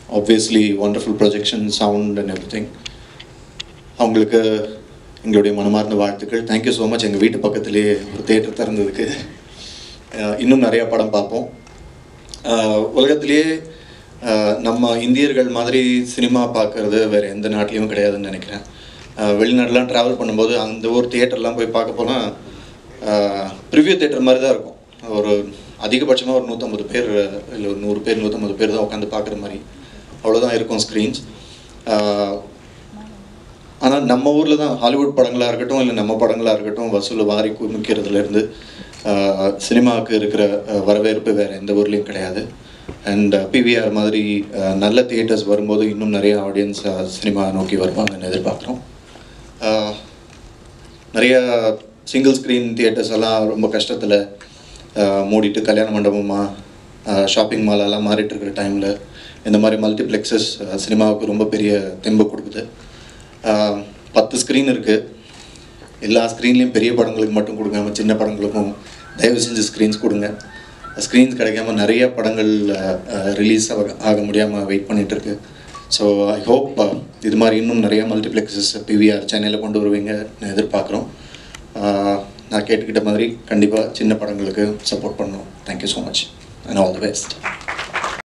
obviously wonderful projection sound and everything அவங்களுக்கு எங்களுடைய மனமார்ந்த வாழ்த்துக்கள் தேங்க்யூ ஸோ மச் எங்கள் வீட்டு பக்கத்துலேயே ஒரு தேட்டர் திறந்ததுக்கு அஹ் இன்னும் நிறையா படம் பார்ப்போம் அஹ் உலகத்திலேயே அஹ் நம்ம இந்தியர்கள் மாதிரி சினிமா பார்க்கறது வேறு எந்த நாட்டிலையும் கிடையாதுன்னு நினைக்கிறேன் அஹ் வெளிநாடுலாம் ட்ராவல் பண்ணும்போது அந்த ஊர் தியேட்டர்லாம் போய் பார்க்க போனால் ப்ரிவ்யூ தேட்டர் மாதிரி தான் இருக்கும் ஒரு அதிகபட்சமாக ஒரு நூற்றம்பது பேர் இல்லை ஒரு நூறு பேர் நூற்றம்பது பேர் தான் உட்காந்து பார்க்குற மாதிரி அவ்வளோதான் இருக்கும் ஸ்க்ரீன்ஸ் ஆனால் நம்ம ஊரில் தான் ஹாலிவுட் படங்களாக இருக்கட்டும் இல்லை நம்ம படங்களாக இருக்கட்டும் வசூல் வாரி குமிக்கிறதுலேருந்து சினிமாவுக்கு இருக்கிற அஹ், வரவேற்பு வேறு எந்த ஊர்லேயும் கிடையாது அண்ட் பிவிஆர் மாதிரி அஹ், நல்ல தியேட்டர்ஸ் வரும்போது இன்னும் நிறைய ஆடியன்ஸ் சினிமா நோக்கி வருவாங்கன்னு எதிர்பார்க்குறோம் அஹ், நிறைய சிங்கிள் ஸ்க்ரீன் தியேட்டர்ஸ் எல்லாம் ரொம்ப கஷ்டத்தில் மூடிட்டு கல்யாண மண்டபமாக ஷாப்பிங் மாலெல்லாம் மாறிட்டு இருக்கிற டைமில் இந்த மாதிரி மல்டிப்ளெக்ஸஸ் சினிமாவுக்கு ரொம்ப பெரிய தெம்பு கொடுக்குது அஹ், பத்து ஸ்க்ரீன் இருக்குது எல்லா ஸ்க்ரீன்லேயும் பெரிய படங்களுக்கு மட்டும் கொடுக்காம சின்ன படங்களுக்கும் தயவு செஞ்சு ஸ்க்ரீன்ஸ் கொடுங்க ஸ்க்ரீன்ஸ் கிடைக்காம நிறைய படங்கள் ரிலீஸ் ஆக ஆக முடியாமல் வெயிட் பண்ணிட்டு இருக்கு ஸோ ஐ ஹோப் இது மாதிரி இன்னும் நிறைய மல்டிப்ளெக்ஸஸ் பிவிஆர் சென்னையில் கொண்டு வருவீங்கன்னு எதிர்பார்க்குறோம் அஹ், நான் கேட்டுக்கிட்ட மாதிரி கண்டிப்பாக சின்ன படங்களுக்கு சப்போர்ட் பண்ணணும் thank you so much and all the best